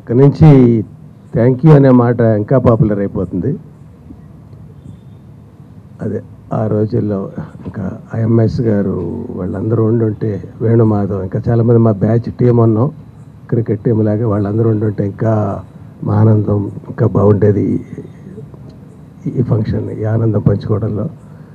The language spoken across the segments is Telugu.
ఇక నుంచి థ్యాంక్ యూ అనే మాట ఇంకా పాపులర్ అయిపోతుంది అదే ఆ రోజుల్లో ఇంకా ఐఎంఎస్ గారు వాళ్ళందరూ ఉండుంటే వేణుమాధవ్ ఇంకా చాలామంది మా బ్యాచ్ టీం ఉన్నాం క్రికెట్ టీం లాగా వాళ్ళందరూ ఉండుంటే ఇంకా మా ఆనందం ఇంకా బాగుండేది ఈ- ఈ ఫంక్షన్ ఈ ఆనందం పంచుకోవడంలో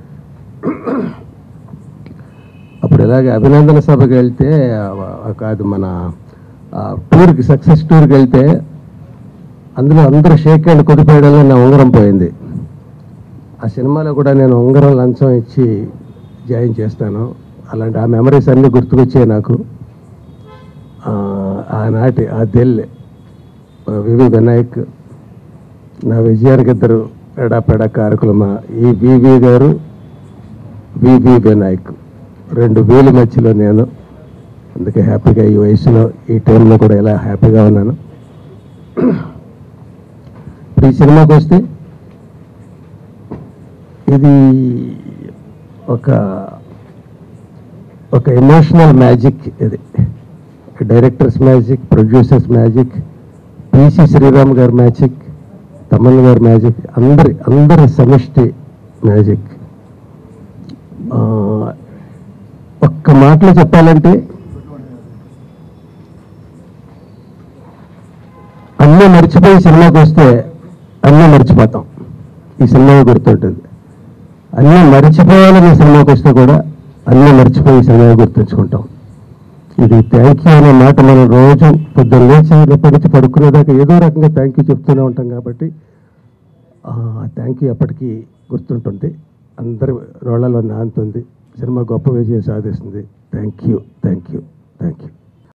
అప్పుడు ఇలాగే అభినందన సభకి వెళ్తే ఆ- కాదు మన ఆ టూర్కి సక్సెస్ టూర్కి వెళ్తే అందులో అందరూ షేక్ హ్యాండ్ కొద్దిపోయడంలో నా ఉంగరం పోయింది ఆ సినిమాలో కూడా నేను ఉంగరం లంచం ఇచ్చి జాయిన్ చేస్తాను అలాంటి ఆ మెమరీస్ అన్నీ గుర్తుకొచ్చాయి నాకు ఆ, ఆనాటి ఆ దెల్ వివి వినాయక్ నా విజయానికి ఇద్దరు ఎడాపెడా కారకులమా ఈ వివి గారు వివి వినాయక్ రెండు వేలు మధ్యలో నేను అందుకే హ్యాపీగా ఈ వయసులో ఈ టైంలో కూడా ఇలా హ్యాపీగా ఉన్నాను ఇప్పుడు ఈ సినిమాకి వస్తే ఇది ఒక ఒక ఎమోషనల్ మ్యాజిక్ ఇది directors magic producers magic PC Sriram గారి మ్యాజిక్ తమన్ గారి మ్యాజిక్ అందరి అందరి సమిష్టి మ్యాజిక్ ఆ, ఒక్క మాటలో చెప్పాలంటే అన్నీ మర్చిపోయి సినిమాకి వస్తే అన్నీ మర్చిపోతాం ఈ సినిమా గుర్తుంటుంది అన్నీ మర్చిపోవాలని ఈ సినిమాకి వస్తే కూడా అన్నీ మర్చిపోయి ఈ సినిమా గుర్తుంచుకుంటాం ఇది థ్యాంక్ యూ అనే మాట మనం రోజు పొద్దున్న లేచి ఎప్పటి నుంచి పడుకునేదాకా ఏదో రకంగా థ్యాంక్ యూ చెప్తూనే ఉంటాం కాబట్టి థ్యాంక్ యూ ఎప్పటికీ గుర్తుంటుంది అందరి రోళ్లలో నాంతుంది సినిమా గొప్ప విజయం సాధిస్తుంది thank you thank you thank you